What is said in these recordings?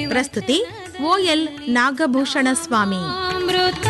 ಪ್ರಸ್ತುತಿ ಓಎಲ್ ನಾಗಭೂಷಣ ಸ್ವಾಮಿ ಅಮೃತ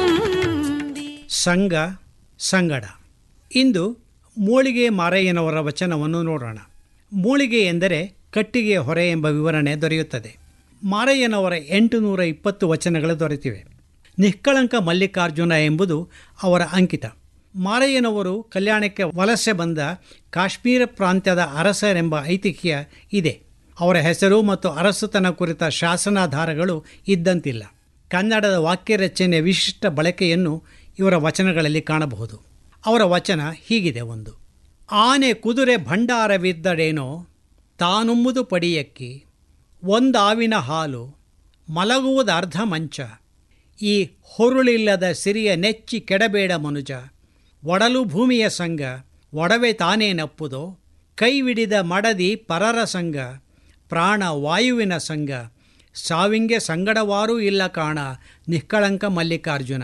ತುಂಬಿ ಸಂಘ ಸಂಗಡ ಇಂದು ಮೂಳಿಗೆ ಮಾರಯ್ಯನವರ ವಚನವನ್ನು ನೋಡೋಣ ಮೂಳಿಗೆ ಎಂದರೆ ಕಟ್ಟಿಗೆ ಹೊರೆ ಎಂಬ ವಿವರಣೆ ದೊರೆಯುತ್ತದೆ ಮಾರಯ್ಯನವರ ಎಂಟು ನೂರ ಇಪ್ಪತ್ತು ವಚನಗಳು ದೊರೆತಿವೆ ನಿಷ್ಕಳಂಕ ಮಲ್ಲಿಕಾರ್ಜುನ ಎಂಬುದು ಅವರ ಅಂಕಿತ ಮಾರಯ್ಯನವರು ಕಲ್ಯಾಣಕ್ಕೆ ವಲಸೆ ಬಂದ ಕಾಶ್ಮೀರ ಪ್ರಾಂತ್ಯದ ಅರಸರೆಂಬ ಐತಿಹ್ಯ ಇದೆ ಅವರ ಹೆಸರು ಮತ್ತು ಅರಸುತನ ಕುರಿತ ಶಾಸನಾಧಾರಗಳು ಇದ್ದಂತಿಲ್ಲ ಕನ್ನಡದ ವಾಕ್ಯ ರಚನೆಯ ವಿಶಿಷ್ಟ ಬಳಕೆಯನ್ನು ಇವರ ವಚನಗಳಲ್ಲಿ ಕಾಣಬಹುದು ಅವರ ವಚನ ಹೀಗಿದೆ ಒಂದು ಆನೆ ಕುದುರೆ ಭಂಡಾರವಿದ್ದಡೇನೋ ತಾನುಂಬುದು ಪಡಿಯಕ್ಕಿ ಒಂದಾವಿನ ಹಾಲು ಮಲಗುವುದು ಅರ್ಧ ಮಂಚ ಈ ಹೊರುಳಿಲ್ಲದ ಸಿರಿಯ ನೆಚ್ಚಿ ಕೆಡಬೇಡ ಮನುಜ ಒಡಲು ಭೂಮಿಯ ಸಂಘ ಒಡವೆ ತಾನೇ ನಪ್ಪುದೋ ಕೈವಿಡಿದ ಮಡದಿ ಪರರ ಸಂಘ ಪ್ರಾಣ ವಾಯುವಿನ ಸಂಘ ಸಾವಿಂಗೆ ಸಂಗಡವಾರೂ ಇಲ್ಲ ಕಾಣ ನಿಷ್ಕಳಂಕ ಮಲ್ಲಿಕಾರ್ಜುನ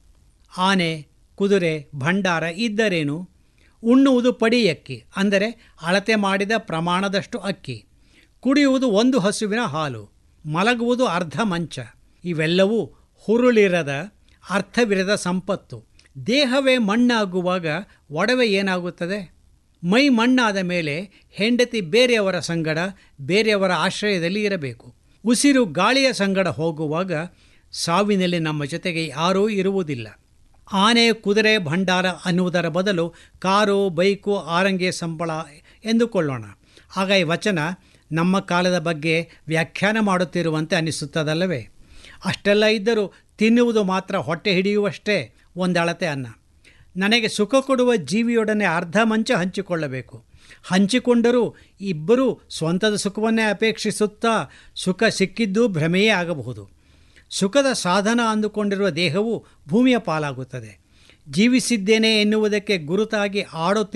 ಆನೆ ಕುದುರೆ ಭಂಡಾರ ಇದ್ದರೇನು ಉಣ್ಣುವುದು ಪಡಿಯಕ್ಕಿ ಅಂದರೆ ಅಳತೆ ಮಾಡಿದ ಪ್ರಮಾಣದಷ್ಟು ಅಕ್ಕಿ ಕುಡಿಯುವುದು ಒಂದು ಹಸುವಿನ ಹಾಲು ಮಲಗುವುದು ಅರ್ಧ ಮಂಚ ಇವೆಲ್ಲವೂ ಹುರುಳಿರದ ಅರ್ಥವಿರದ ಸಂಪತ್ತು ದೇಹವೇ ಮಣ್ಣಾಗುವಾಗ ಒಡವೆ ಏನಾಗುತ್ತದೆ ಮೈ ಮಣ್ಣಾದ ಮೇಲೆ ಹೆಂಡತಿ ಬೇರೆಯವರ ಸಂಗಡ ಬೇರೆಯವರ ಆಶ್ರಯದಲ್ಲಿ ಇರಬೇಕು ಉಸಿರು ಗಾಳಿಯ ಸಂಗಡ ಹೋಗುವಾಗ ಸಾವಿನಲ್ಲಿ ನಮ್ಮ ಜೊತೆಗೆ ಯಾರೂ ಇರುವುದಿಲ್ಲ ಆನೆ ಕುದುರೆ ಭಂಡಾರ ಅನ್ನುವುದರ ಬದಲು ಕಾರು ಬೈಕು ಆರಂಗೆ ಸಂಬಳ ಎಂದುಕೊಳ್ಳೋಣ ಆಗ ಈ ವಚನ ನಮ್ಮ ಕಾಲದ ಬಗ್ಗೆ ವ್ಯಾಖ್ಯಾನ ಮಾಡುತ್ತಿರುವಂತೆ ಅನಿಸುತ್ತದಲ್ಲವೇ ಅಷ್ಟೆಲ್ಲ ಇದ್ದರೂ ತಿನ್ನುವುದು ಮಾತ್ರ ಹೊಟ್ಟೆ ಹಿಡಿಯುವಷ್ಟೇ ಒಂದಳತೆ ಅನ್ನ ನನಗೆ ಸುಖ ಕೊಡುವ ಜೀವಿಯೊಡನೆ ಅರ್ಧ ಮಂಚ ಹಂಚಿಕೊಳ್ಳಬೇಕು ಹಂಚಿಕೊಂಡರೂ ಇಬ್ಬರೂ ಸ್ವಂತದ ಸುಖವನ್ನೇ ಅಪೇಕ್ಷಿಸುತ್ತಾ ಸುಖ ಸಿಕ್ಕಿದ್ದೂ ಭ್ರಮೆಯೇ ಆಗಬಹುದು ಸುಖದ ಸಾಧನ ಅಂದುಕೊಂಡಿರುವ ದೇಹವು ಭೂಮಿಯ ಪಾಲಾಗುತ್ತದೆ ಜೀವಿಸಿದ್ದೇನೆ ಎನ್ನುವುದಕ್ಕೆ ಗುರುತಾಗಿ ಆಡುತ್ತಿರುವ